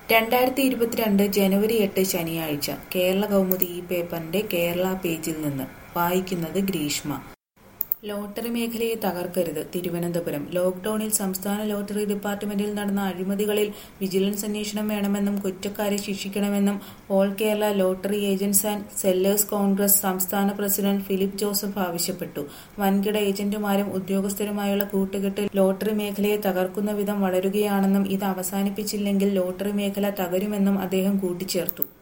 രണ്ടായിരത്തി ഇരുപത്തിരണ്ട് ജനുവരി എട്ട് ശനിയാഴ്ച കേരള കൗമുദി ഈ പേപ്പറിന്റെ കേരള പേജിൽ നിന്ന് വായിക്കുന്നത് ഗ്രീഷ്മ ലോട്ടറി മേഖലയെ തകർക്കരുത് തിരുവനന്തപുരം ലോക്ഡൌണിൽ സംസ്ഥാന ലോട്ടറി ഡിപ്പാർട്ട്മെന്റിൽ നടന്ന അഴിമതികളിൽ വിജിലൻസ് അന്വേഷണം വേണമെന്നും കുറ്റക്കാരെ ശിക്ഷിക്കണമെന്നും all Kerala lottery agents and sellers Congress സംസ്ഥാന പ്രസിഡന്റ് ഫിലിപ്പ് ജോസഫ് ആവശ്യപ്പെട്ടു വൻകിട ഏജന്റുമാരും ഉദ്യോഗസ്ഥരുമായുള്ള കൂട്ടുകെട്ട് ലോട്ടറി മേഖലയെ തകർക്കുന്ന വിധം വളരുകയാണെന്നും ഇത് അവസാനിപ്പിച്ചില്ലെങ്കിൽ ലോട്ടറി മേഖല തകരുമെന്നും അദ്ദേഹം കൂട്ടിച്ചേർത്തു